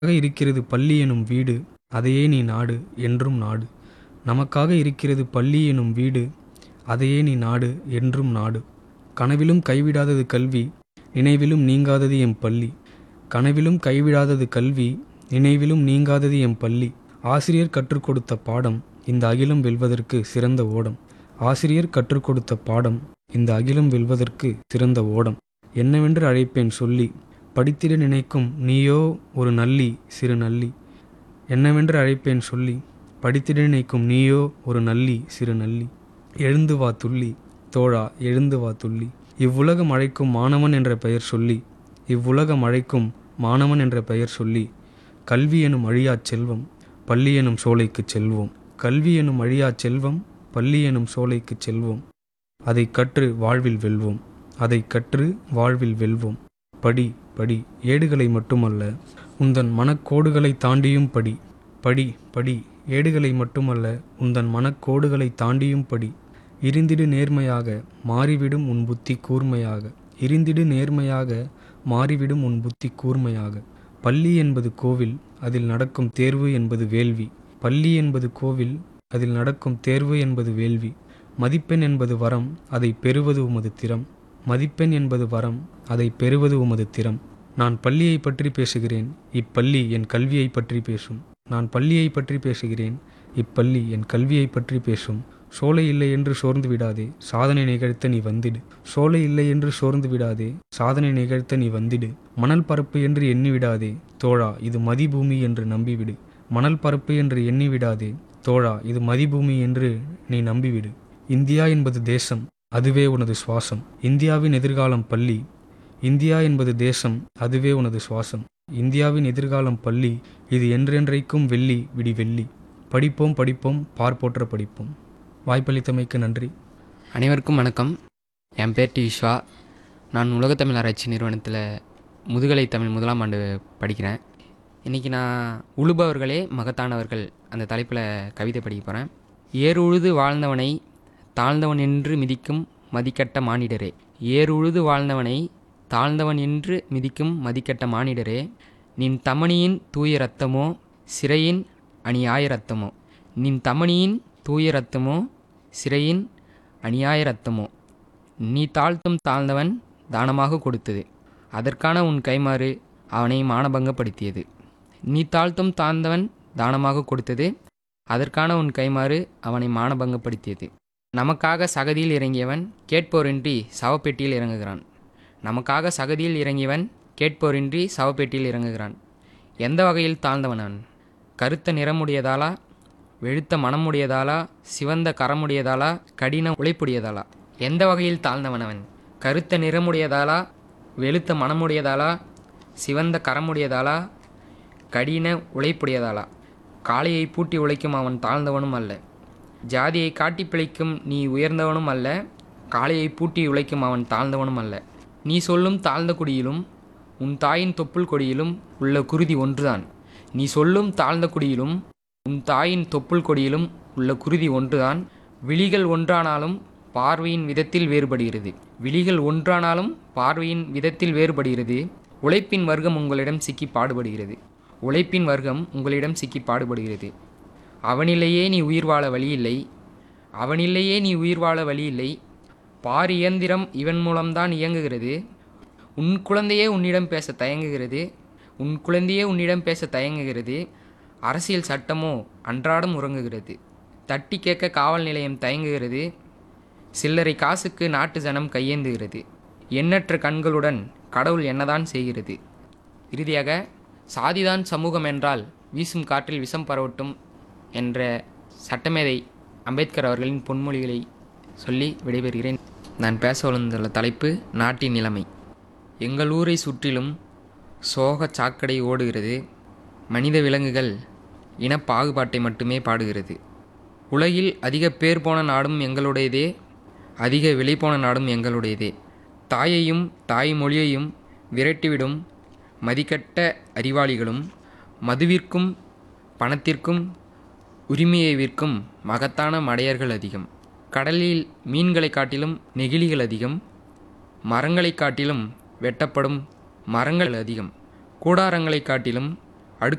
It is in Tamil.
இருக்கிறது பள்ளி எனும் வீடு அதையே நீ நாடு என்றும் நாடு நமக்காக இருக்கிறது பள்ளி எனும் வீடு அதையே நீ நாடு என்றும் நாடு கனவிலும் கைவிடாதது கல்வி நினைவிலும் நீங்காதது எம் பள்ளி கனவிலும் கைவிடாதது கல்வி நினைவிலும் நீங்காதது எம் பள்ளி ஆசிரியர் கற்றுக் கொடுத்த பாடம் இந்த அகிலம் வெல்வதற்கு சிறந்த ஓடம் ஆசிரியர் கற்றுக் கொடுத்த பாடம் இந்த அகிலம் வெல்வதற்கு சிறந்த ஓடம் என்னவென்று அழைப்பேன் சொல்லி படித்திட நினைக்கும் நீயோ ஒரு நல்லி சிறு நல்லி என்னவென்று அழைப்பேன் சொல்லி படித்திட நினைக்கும் நீயோ ஒரு நல்லி சிறு நல்லி எழுந்து வா துள்ளி தோழா எழுந்து வா துள்ளி இவ்வுலகம் அழைக்கும் மாணவன் என்ற பெயர் சொல்லி இவ்வுலகம் அழைக்கும் மாணவன் என்ற பெயர் சொல்லி கல்வி எனும் அழியாச் செல்வம் பள்ளி எனும் சோலைக்குச் செல்வோம் கல்வி எனும் அழியாச் செல்வம் பள்ளி எனும் சோலைக்குச் செல்வோம் அதை கற்று வாழ்வில் வெல்வோம் அதை கற்று வாழ்வில் வெல்வோம் படி படி ஏடுகளை மட்டுமல்ல உந்தன் மனக்கோடுகளை தாண்டியும் படி படி படி ஏடுகளை மட்டுமல்ல உந்தன் மனக்கோடுகளை தாண்டியும் படி இருந்திடு நேர்மையாக மாறிவிடும் உன் புத்தி கூர்மையாக இருந்திடு நேர்மையாக மாறிவிடும் உன் புத்தி கூர்மையாக பள்ளி என்பது கோவில் அதில் நடக்கும் தேர்வு என்பது வேள்வி பள்ளி என்பது கோவில் அதில் நடக்கும் தேர்வு என்பது வேள்வி மதிப்பெண் என்பது வரம் அதை பெறுவது உமது திறம் மதிப்பெண் என்பது வரம் அதை பெறுவது உமது திறம் நான் பள்ளியை பற்றி பேசுகிறேன் இப்பள்ளி என் கல்வியை பற்றி பேசும் நான் பள்ளியை பற்றி பேசுகிறேன் இப்பள்ளி என் கல்வியை பற்றி பேசும் சோலை இல்லை என்று சோர்ந்து விடாதே சாதனை நிகழ்த்த நீ வந்திடு சோலை இல்லை என்று சோர்ந்து விடாதே சாதனை நிகழ்த்த நீ வந்திடு மணல் பரப்பு என்று எண்ணி விடாதே தோழா இது மதிபூமி என்று நம்பிவிடு மணல் பரப்பு என்று எண்ணி விடாதே தோழா இது மதிபூமி என்று நீ நம்பிவிடு இந்தியா என்பது தேசம் அதுவே உனது சுவாசம் இந்தியாவின் எதிர்காலம் பள்ளி இந்தியா என்பது தேசம் அதுவே உனது சுவாசம் இந்தியாவின் எதிர்காலம் பள்ளி இது என்றென்றைக்கும் வெள்ளி விடி வெள்ளி படிப்போம் படிப்போம் பார்ப்போற்ற படிப்போம் வாய்ப்பளித்தமைக்கு நன்றி அனைவருக்கும் வணக்கம் என் பேர் டி விஸ்வா நான் உலகத்தமிழ் ஆராய்ச்சி நிறுவனத்தில் முதுகலை தமிழ் முதலாம் ஆண்டு படிக்கிறேன் இன்றைக்கி நான் உழுபவர்களே மகத்தானவர்கள் அந்த தலைப்பில் கவிதை படிக்க போகிறேன் ஏர் உழுது வாழ்ந்தவனை தாழ்ந்தவன் என்று மிதிக்கும் மதிக்கட்ட மானிடரே ஏர் உழுது வாழ்ந்தவனை தாழ்ந்தவன் என்று மிதிக்கும் மதிக்கட்ட மானிடரே நின் தமணியின் தூய ரத்தமோ சிறையின் அநியாய ரத்தமோ நின் தமணியின் தூய ரத்தமோ சிறையின் அநியாய ரத்தமோ நீ தாழ்த்தும் தாழ்ந்தவன் தானமாக கொடுத்தது அதற்கான உன் கைமாறு அவனை மானபங்கப்படுத்தியது நீ தாழ்த்தும் தாழ்ந்தவன் தானமாக கொடுத்தது அதற்கான உன் கைமாறு அவனை மானபங்கப்படுத்தியது நமக்காக சகதியில் இறங்கியவன் கேட்போரின்றி சவப்பெட்டியில் இறங்குகிறான் நமக்காக சகதியில் இறங்கியவன் கேட்போரின்றி சவப்பெட்டியில் இறங்குகிறான் எந்த வகையில் தாழ்ந்தவன் அவன் கருத்த நிறமுடையதாலா வெளுத்த மனமுடையதாலா சிவந்த கரமுடையதாலா கடின உழைப்புடையதாலா எந்த வகையில் தாழ்ந்தவன் அவன் கருத்த நிறமுடையதாலா வெளுத்த மனமுடையதாலா சிவந்த கரமுடையதாலா கடின உழைப்புடையதாலா காளையை பூட்டி உழைக்கும் அவன் தாழ்ந்தவனும் அல்ல ஜாதியை காட்டி பிழைக்கும் நீ உயர்ந்தவனும் அல்ல காளையை பூட்டி உழைக்கும் அவன் தாழ்ந்தவனும் அல்ல நீ சொல்லும் தாழ்ந்த குடியிலும் உன் தாயின் தொப்புள் கொடியிலும் உள்ள குருதி ஒன்றுதான் நீ சொல்லும் தாழ்ந்த குடியிலும் உன் தாயின் தொப்புள் கொடியிலும் உள்ள குருதி ஒன்றுதான் விழிகள் ஒன்றானாலும் பார்வையின் விதத்தில் வேறுபடுகிறது விழிகள் ஒன்றானாலும் பார்வையின் விதத்தில் வேறுபடுகிறது உழைப்பின் வர்க்கம் உங்களிடம் சிக்கி பாடுபடுகிறது உழைப்பின் வர்க்கம் உங்களிடம் சிக்கி பாடுபடுகிறது அவனிலேயே நீ உயிர் வாழ வழியில்லை அவனிலேயே நீ உயிர் வாழ வழியில்லை பார் இயந்திரம் இவன் மூலம்தான் இயங்குகிறது உன் குழந்தையே உன்னிடம் பேச தயங்குகிறது உன் குழந்தையே உன்னிடம் பேச தயங்குகிறது அரசியல் சட்டமோ அன்றாடம் உறங்குகிறது தட்டி கேட்க காவல் நிலையம் தயங்குகிறது சில்லறை காசுக்கு நாட்டு ஜனம் கையேந்துகிறது எண்ணற்ற கண்களுடன் கடவுள் என்னதான் செய்கிறது இறுதியாக சாதிதான் சமூகம் என்றால் வீசும் காற்றில் விஷம் பரவட்டும் என்ற சட்டமேதை அம்பேத்கர் அவர்களின் பொன்மொழிகளை சொல்லி விடைபெறுகிறேன் நான் பேச வந்துள்ள தலைப்பு நாட்டின் நிலைமை எங்கள் ஊரை சுற்றிலும் சோக சாக்கடை ஓடுகிறது மனித விலங்குகள் இன பாகுபாட்டை மட்டுமே பாடுகிறது உலகில் அதிக பேர் போன நாடும் எங்களுடையதே அதிக விலை போன நாடும் எங்களுடையதே தாயையும் தாய் மொழியையும் விரட்டிவிடும் மதிக்கட்ட அறிவாளிகளும் மதுவிற்கும் பணத்திற்கும் உரிமையை விற்கும் மகத்தான மடையர்கள் அதிகம் கடலில் மீன்களை காட்டிலும் நெகிழிகள் அதிகம் மரங்களை காட்டிலும் வெட்டப்படும் மரங்கள் அதிகம் கூடாரங்களை காட்டிலும்